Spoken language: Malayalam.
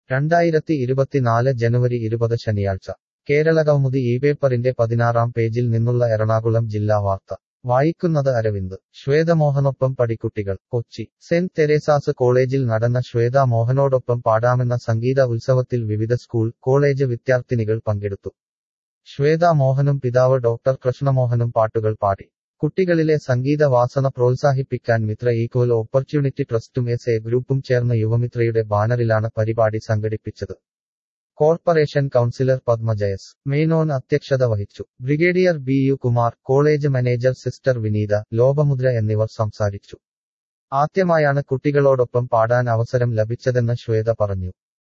രണ്ടായിരത്തി ഇരുപത്തിനാല് ജനുവരി ഇരുപത് ശനിയാഴ്ച കേരളകൗമുദി ഈ പേപ്പറിന്റെ പതിനാറാം പേജിൽ നിന്നുള്ള എറണാകുളം ജില്ലാ വാർത്ത വായിക്കുന്നത് അരവിന്ദ് ശ്വേതമോഹനൊപ്പം പടിക്കുട്ടികൾ കൊച്ചി സെന്റ് തെരേസാസ് കോളേജിൽ നടന്ന ശ്വേത മോഹനോടൊപ്പം പാടാമെന്ന സംഗീത ഉത്സവത്തിൽ വിവിധ സ്കൂൾ കോളേജ് വിദ്യാർത്ഥിനികൾ പങ്കെടുത്തു ശ്വേത മോഹനും പിതാവ് ഡോക്ടർ കൃഷ്ണമോഹനും പാട്ടുകൾ പാടി കുട്ടികളിലെ സംഗീത വാസന പ്രോത്സാഹിപ്പിക്കാൻ മിത്ര ഈക്വൽ ഓപ്പർച്യൂണിറ്റി ട്രസ്റ്റും എസ് എ ഗ്രൂപ്പും ചേർന്ന് യുവമിത്രയുടെ ബാനറിലാണ് പരിപാടി സംഘടിപ്പിച്ചത് കോർപ്പറേഷൻ കൗൺസിലർ പത്മജയസ് മേനോൻ അധ്യക്ഷത വഹിച്ചു brigadier B U Kumar college manager sister Vineetha Lopamudra എന്നിവർ സംസാരിച്ചു ആദ്യമായാണ് കുട്ടികളോടൊപ്പം പാടാൻ അവസരം ലഭിച്ചതെന്ന് ശ്വേത പറഞ്ഞു